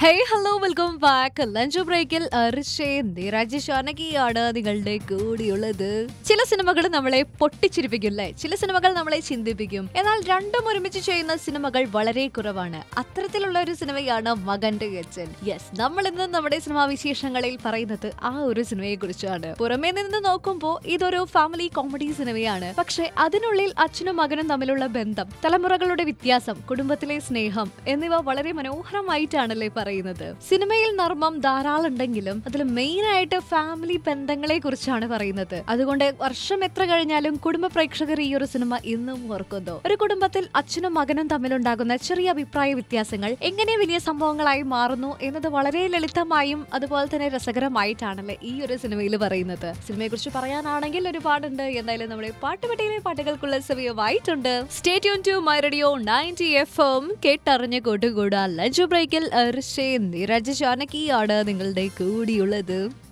hey hello welcome back lunch ബ്രേക്കിൽ രാജേഷാനകിയാണ് നിങ്ങളുടെ കൂടിയുള്ളത് ചില സിനിമകൾ നമ്മളെ പൊട്ടിച്ചിരിപ്പിക്കില്ലേ ചില സിനിമകൾ നമ്മളെ ചിന്തിപ്പിക്കും എന്നാൽ രണ്ടും ഒരുമിച്ച് ചെയ്യുന്ന സിനിമകൾ വളരെ കുറവാണ് അത്തരത്തിലുള്ള ഒരു സിനിമയാണ് മകന്റെ അച്ഛൻ യെസ് നമ്മൾ ഇന്ന് നമ്മുടെ സിനിമാ വിശേഷങ്ങളിൽ പറയുന്നത് ആ ഒരു സിനിമയെ കുറിച്ചാണ് പുറമേ നിന്ന് നോക്കുമ്പോൾ ഇതൊരു ഫാമിലി കോമഡി സിനിമയാണ് പക്ഷെ അതിനുള്ളിൽ അച്ഛനും മകനും തമ്മിലുള്ള ബന്ധം തലമുറകളുടെ വ്യത്യാസം കുടുംബത്തിലെ സ്നേഹം എന്നിവ വളരെ മനോഹരമായിട്ടാണല്ലേ പറയുന്നത് സിനിമയിൽ നർമ്മം ധാരാളം ഉണ്ടെങ്കിലും അതിൽ മെയിൻ ആയിട്ട് ഫാമിലി ബന്ധങ്ങളെ കുറിച്ചാണ് പറയുന്നത് അതുകൊണ്ട് വർഷം എത്ര കഴിഞ്ഞാലും കുടുംബ പ്രേക്ഷകർ ഈ ഒരു സിനിമ ഇന്നും ഓർക്കുന്നു ഒരു കുടുംബത്തിൽ അച്ഛനും മകനും തമ്മിലുണ്ടാകുന്ന ചെറിയ അഭിപ്രായ വ്യത്യാസങ്ങൾ എങ്ങനെ വലിയ സംഭവങ്ങളായി മാറുന്നു എന്നത് വളരെ ലളിതമായും അതുപോലെ തന്നെ രസകരമായിട്ടാണല്ലേ ഈ ഒരു സിനിമയിൽ പറയുന്നത് സിനിമയെ കുറിച്ച് പറയാനാണെങ്കിൽ ഒരുപാടുണ്ട് എന്തായാലും നമ്മുടെ പാട്ടുപെട്ടിയിലെ പാട്ടുകൾക്കുള്ള സമയമായിട്ടുണ്ട് stay tune to my radio ninety F M കേട്ടറിഞ്ഞ് കൂട്ടുകൂടാ ലഞ്ച് ബ്രേക്കിൽ ഋഷേ നിരജ ജാനകിയാണ് നിങ്ങളുടെ കൂടിയുള്ളത്